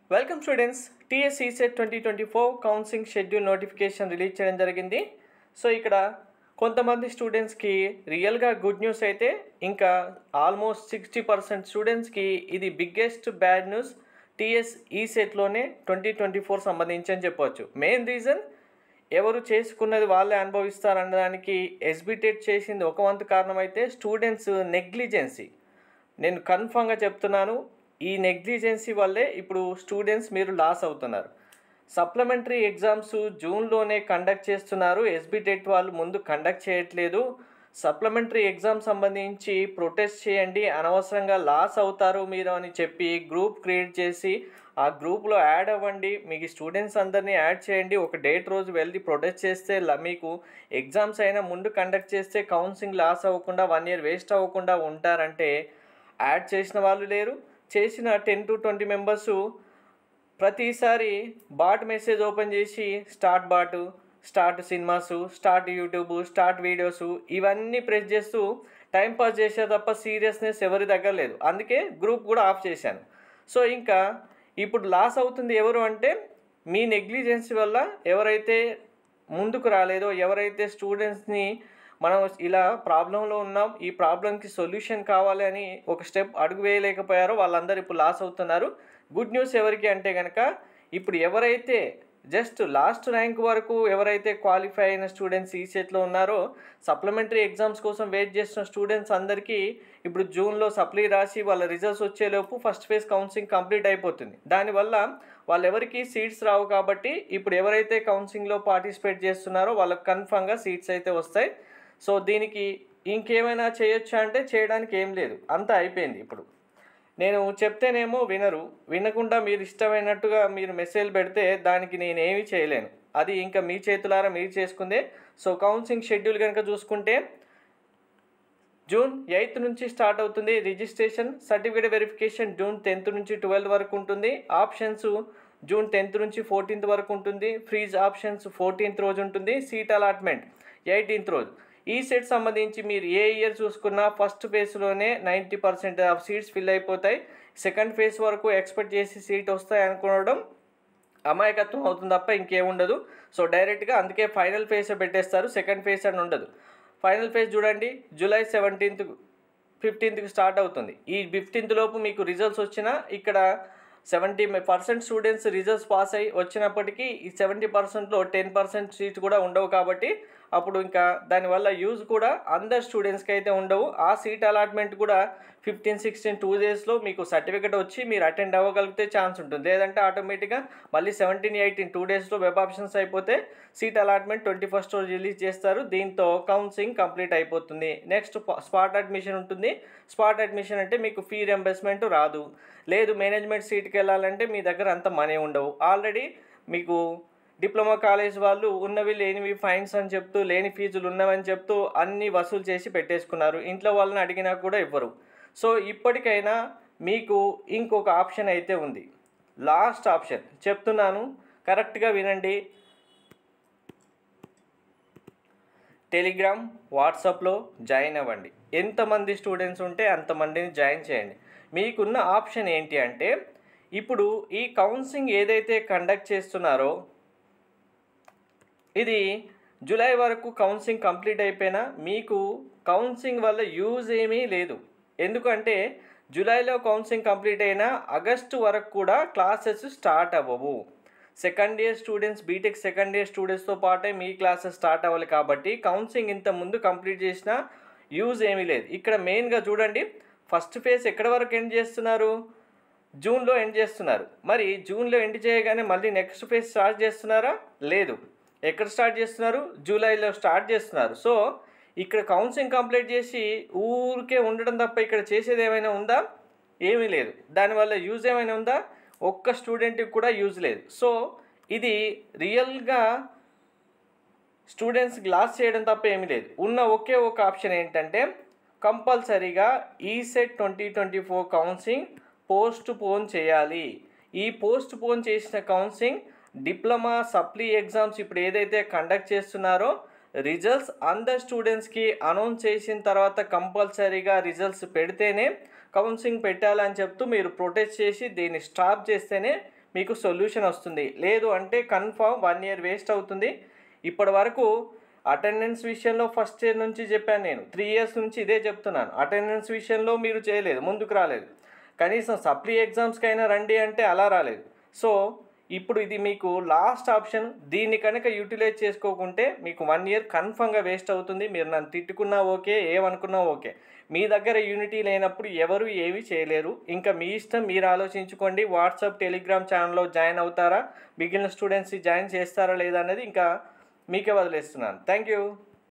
welcome students TS ECET twenty twenty four counselling schedule notification release చేయడం జరిగింది so ఇక్కడ కొంతమంది స్టూడెంట్స్కి రియల్గా గుడ్ న్యూస్ అయితే ఇంకా ఆల్మోస్ట్ సిక్స్టీ పర్సెంట్ స్టూడెంట్స్కి ఇది బిగ్గెస్ట్ బ్యాడ్ న్యూస్ టీఎస్ ఈసెట్లోనే ట్వంటీ ట్వంటీ ఫోర్ సంబంధించి అని చెప్పవచ్చు మెయిన్ రీజన్ ఎవరు చేసుకున్నది వాళ్ళే అనుభవిస్తారనడానికి ఎస్బిటెట్ చేసింది ఒక వంతు కారణం అయితే స్టూడెంట్స్ నెగ్లిజెన్సీ నేను కన్ఫామ్గా చెప్తున్నాను ఈ నెగ్లిజెన్సీ వల్లే ఇప్పుడు స్టూడెంట్స్ మీరు లాస్ అవుతున్నారు సప్లిమెంటరీ ఎగ్జామ్స్ జూన్లోనే కండక్ట్ చేస్తున్నారు ఎస్బిటెట్ వాళ్ళు ముందు కండక్ట్ చేయట్లేదు సప్లిమెంటరీ ఎగ్జామ్ సంబంధించి ప్రొటెస్ట్ చేయండి అనవసరంగా లాస్ అవుతారు మీరు అని చెప్పి గ్రూప్ క్రియేట్ చేసి ఆ గ్రూప్లో యాడ్ అవ్వండి మీకు స్టూడెంట్స్ అందరినీ యాడ్ చేయండి ఒక డేట్ రోజు వెళ్ళి ప్రొటెస్ట్ చేస్తే ల- మీకు ఎగ్జామ్స్ అయినా ముందు కండక్ట్ చేస్తే కౌన్సిలింగ్ లాస్ అవ్వకుండా వన్ ఇయర్ వేస్ట్ అవ్వకుండా ఉంటారంటే యాడ్ చేసిన వాళ్ళు లేరు చేసిన టెన్ టు ట్వంటీ మెంబర్సు ప్రతిసారి బాట్ మెసేజ్ ఓపెన్ చేసి start bot start cinemas start YouTube start videos ఇవన్నీ ప్రెస్ చేస్తూ టైం పాస్ చేసే తప్ప సీరియస్నెస్ ఎవరి దగ్గర లేదు అందుకే గ్రూప్ కూడా ఆఫ్ చేశాను సో ఇంకా ఇప్పుడు లాస్ అవుతుంది ఎవరు అంటే మీ నెగ్లిజెన్సీ వల్ల ఎవరైతే ముందుకు రాలేదో ఎవరైతే స్టూడెంట్స్ని మనం ఇలా ప్రాబ్లంలో ఉన్నాం ఈ ప్రాబ్లంకి సొల్యూషన్ కావాలి అని ఒక స్టెప్ అడుగు వేయలేకపోయారో వాళ్ళందరూ ఇప్పుడు లాస్ అవుతున్నారు గుడ్ న్యూస్ ఎవరికి అంటే కనుక ఇప్పుడు ఎవరైతే జస్ట్ లాస్ట్ ర్యాంక్ వరకు ఎవరైతే క్వాలిఫై అయిన స్టూడెంట్స్ ఈ సెట్లో ఉన్నారో సప్లిమెంటరీ ఎగ్జామ్స్ కోసం వెయిట్ చేస్తున్న స్టూడెంట్స్ అందరికీ ఇప్పుడు జూన్లో సప్లీ రాసి వాళ్ళ రిజల్ట్స్ వచ్చేలోపు ఫస్ట్ ఫేజ్ కౌన్సిలింగ్ కంప్లీట్ అయిపోతుంది దానివల్ల వాళ్ళెవరికి సీట్స్ రావు కాబట్టి ఇప్పుడు ఎవరైతే కౌన్సిలింగ్లో పార్టిసిపేట్ చేస్తున్నారో వాళ్ళకి కన్ఫామ్గా సీట్స్ అయితే వస్తాయి సో దీనికి ఇంకేమైనా చేయొచ్చా అంటే చేయడానికి ఏం లేదు అంతా అయిపోయింది ఇప్పుడు నేను చెప్తేనేమో వినరు వినకుండా మీరు ఇష్టమైనట్టుగా మీరు మెసేజ్ పెడితే దానికి నేను ఏమీ చేయలేను అది ఇంకా మీ చేతులారా మీరు చేసుకుందే సో కౌన్సిలింగ్ షెడ్యూల్ కనుక చూసుకుంటే జూన్ ఎయిత్ నుంచి స్టార్ట్ అవుతుంది registration certificate verification June tenth నుంచి ట్వెల్వ్ వరకు ఉంటుంది ఆప్షన్స్ జూన్ టెన్త్ నుంచి ఫోర్టీన్త్ వరకు ఉంటుంది ఫ్రీజ్ ఆప్షన్స్ ఫోర్టీన్త్ రోజు ఉంటుంది సీట్ అలాట్మెంట్ ఎయిటీన్త్ రోజు ఈ సెట్ సంబంధించి మీరు ఏ ఇయర్ చూసుకున్నా ఫస్ట్ ఫేజ్లోనే ninety percent of seats fill అయిపోతాయి సెకండ్ ఫేజ్ వరకు ఎక్స్పెక్ట్ చేసి సీట్ వస్తాయి అనుకోవడం అమాయకత్వం అవుతుంది తప్ప ఇంకేముండదు సో డైరెక్ట్గా అందుకే ఫైనల్ ఫేజ్ పెట్టేస్తారు సెకండ్ ఫేజ్ అని ఉండదు ఫైనల్ ఫేజ్ చూడండి జూలై సెవెంటీన్త్ ఫిఫ్టీన్త్కి స్టార్ట్ అవుతుంది ఈ ఫిఫ్టీన్త్ లోపు మీకు రిజల్ట్స్ వచ్చినా ఇక్కడ seventy percent students results pass అయ్యి వచ్చినప్పటికీ ఈ సెవెంటీ పర్సెంట్లో టెన్ పర్సెంట్ సీట్స్ కూడా ఉండవు కాబట్టి అప్పుడు ఇంకా దానివల్ల యూజ్ కూడా అందరు స్టూడెంట్స్కి అయితే ఉండవు ఆ సీట్ అలాట్మెంట్ కూడా ఫిఫ్టీన్ సిక్స్టీన్ టూ డేస్లో మీకు సర్టిఫికేట్ వచ్చి మీరు అటెండ్ అవ్వగలిగితే ఛాన్స్ ఉంటుంది లేదంటే ఆటోమేటిక్గా మళ్ళీ సెవెంటీన్ ఎయిటీన్ టూ డేస్లో వెబ్ ఆప్షన్స్ అయిపోతే సీట్ అలాట్మెంట్ ట్వంటీ ఫస్ట్ రోజు రిలీజ్ చేస్తారు దీంతో కౌన్సిలింగ్ కంప్లీట్ అయిపోతుంది నెక్స్ట్ స్పాట్ అడ్మిషన్ ఉంటుంది స్పాట్ అడ్మిషన్ అంటే మీకు ఫీ రెంబర్స్మెంట్ రాదు లేదు మేనేజ్మెంట్ సీట్కి వెళ్ళాలంటే మీ దగ్గర అంత మనీ ఉండవు ఆల్రెడీ మీకు డిప్లొమా కాలేజ్ వాళ్ళు ఉన్నవి లేనివి ఫైన్స్ అని చెప్తూ లేని ఫీజులు ఉన్నవని చెప్తూ అన్ని వసూలు చేసి పెట్టేసుకున్నారు ఇంట్లో వాళ్ళని అడిగినా కూడా ఇవ్వరు సో ఇప్పటికైనా మీకు ఇంకొక ఆప్షన్ అయితే ఉంది లాస్ట్ ఆప్షన్ చెప్తున్నాను కరెక్ట్గా వినండి టెలిగ్రామ్ వాట్సాప్లో జాయిన్ అవ్వండి ఎంతమంది స్టూడెంట్స్ ఉంటే అంతమందిని జాయిన్ చేయండి మీకున్న ఆప్షన్ ఏంటి అంటే ఇప్పుడు ఈ కౌన్సిలింగ్ ఏదైతే కండక్ట్ చేస్తున్నారో ఇది జూలై వరకు కౌన్సిలింగ్ కంప్లీట్ అయిపోయినా మీకు కౌన్సిలింగ్ వల్ల యూజ్ ఏమీ లేదు ఎందుకంటే జూలైలో కౌన్సిలింగ్ కంప్లీట్ అయినా ఆగస్టు వరకు కూడా క్లాసెస్ స్టార్ట్ అవ్వవు second year students BTech second year స్టూడెంట్స్తో పాటే మీ క్లాసెస్ స్టార్ట్ అవ్వాలి కాబట్టి కౌన్సిలింగ్ ఇంత ముందు కంప్లీట్ చేసిన యూజ్ ఏమీ లేదు ఇక్కడ మెయిన్గా చూడండి ఫస్ట్ ఫేజ్ ఎక్కడ వరకు ఎండ్ చేస్తున్నారు జూన్లో ఎండ్ చేస్తున్నారు మరి జూన్లో ఎండ్ చేయగానే మళ్ళీ నెక్స్ట్ ఫేజ్ స్టార్ట్ చేస్తున్నారా లేదు ఎక్కడ స్టార్ట్ చేస్తున్నారు జూలైలో స్టార్ట్ చేస్తున్నారు సో ఇక్కడ కౌన్సిలింగ్ కంప్లీట్ చేసి ఊరికే ఉండడం తప్ప ఇక్కడ చేసేది ఏమైనా ఉందా ఏమీ లేదు దానివల్ల యూజ్ ఏమైనా ఉందా ఒక్క స్టూడెంట్కి కూడా యూజ్ లేదు సో ఇది రియల్గా స్టూడెంట్స్ గ్లాస్ చేయడం తప్ప ఏమీ లేదు ఉన్న ఒకే ఒక ఆప్షన్ ఏంటంటే కంపల్సరీగా ECET twenty twenty four counselling postpone చేయాలి ఈ పోస్ట్ పోన్ చేసిన కౌన్సిలింగ్ డిప్లొమా సప్లీ ఎగ్జామ్స్ ఇప్పుడు ఏదైతే కండక్ట్ చేస్తున్నారో రిజల్ట్స్ అందర్ స్టూడెంట్స్కి అనౌన్స్ చేసిన తర్వాత కంపల్సరీగా రిజల్ట్స్ పెడితేనే కౌన్సిలింగ్ పెట్టాలని చెప్తూ మీరు ప్రొటెస్ట్ చేసి దీన్ని స్టాప్ చేస్తేనే మీకు సొల్యూషన్ వస్తుంది లేదు అంటే కన్ఫామ్ వన్ ఇయర్ వేస్ట్ అవుతుంది ఇప్పటి వరకు అటెండెన్స్ విషయంలో ఫస్ట్ ఇయర్ నుంచి చెప్పాను నేను త్రీ ఇయర్స్ నుంచి ఇదే చెప్తున్నాను అటెండెన్స్ విషయంలో మీరు చేయలేదు ముందుకు రాలేదు కనీసం సప్లీ ఎగ్జామ్స్కైనా రండి అంటే అలా రాలేదు సో ఇప్పుడు ఇది మీకు లాస్ట్ ఆప్షన్ దీన్ని కనుక యూటిలైజ్ చేసుకోకుంటే మీకు వన్ ఇయర్ కన్ఫర్మ్గా వేస్ట్ అవుతుంది మీరు నన్ను తిట్టుకున్నా ఓకే ఏమనుకున్నా ఓకే మీ దగ్గర యూనిటీ లేనప్పుడు ఎవరు ఏమీ చేయలేరు ఇంకా మీ ఇష్టం మీరు ఆలోచించుకోండి వాట్సాప్ టెలిగ్రామ్ ఛానల్లో జాయిన్ అవుతారా మిగిలిన స్టూడెంట్స్ జాయిన్ చేస్తారా లేదా అనేది ఇంకా మీకే వదిలేస్తున్నాను థ్యాంక్ యూ